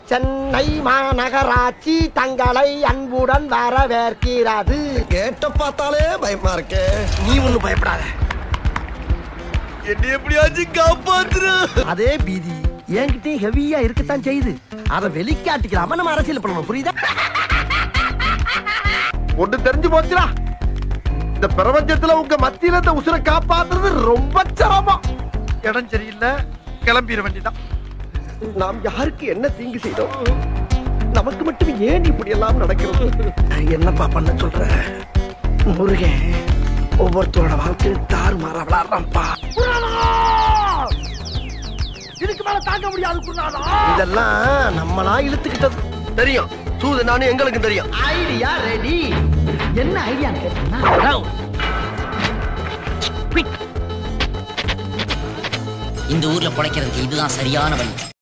சென்னை மாநகராட்சி தங்களை அன்புடன் வரவேற்கிறது கேட்ட பார்த்தாலே பயமா இருக்கே நீ ஒண்ணும் பயப்படாத என்ன எப்படியாச்சும் காப்பாத்துரு அதே பீதி என்கிட்டயும் ஹெவியா இருக்கத்தான் செய்யுது அத வெளிக்காட்டிக்கலாம நம்ம அரசியல் பண்ணணும் புரியுதா ஒண்ணு தெரிஞ்சு போச்சுடா இந்த பிரபஞ்சத்துல உங்க மத்தியில இந்த உசுரை காப்பாத்துறது ரொம்ப சிரமம் இடம் சரியில்லை கிளம்பிட வேண்டியதான் நாம் யாருக்கு என்ன தீங்கு செய்தோம் நமக்கு மட்டும் ஏன் இப்படி எல்லாம் நடக்கிறது என்னப்பா பண்ண சொல்ற முருகன் ஒவ்வொருத்தரோட வாழ்க்கையும் தாறுமாறா விளாடுறான்ப்பா இதுக்கு மேல தாங்க முடியாது குருநாதா இதெல்லாம் நம்மளா இழுத்துக்கிட்டது தெரியும் சூது நானும் எங்களுக்கு தெரியும் ஐடியா ரெடி என்ன ஐடியான்னு கேட்டீங்கன்னா இந்த ஊர்ல பிழைக்கிறதுக்கு இதுதான் சரியான வழி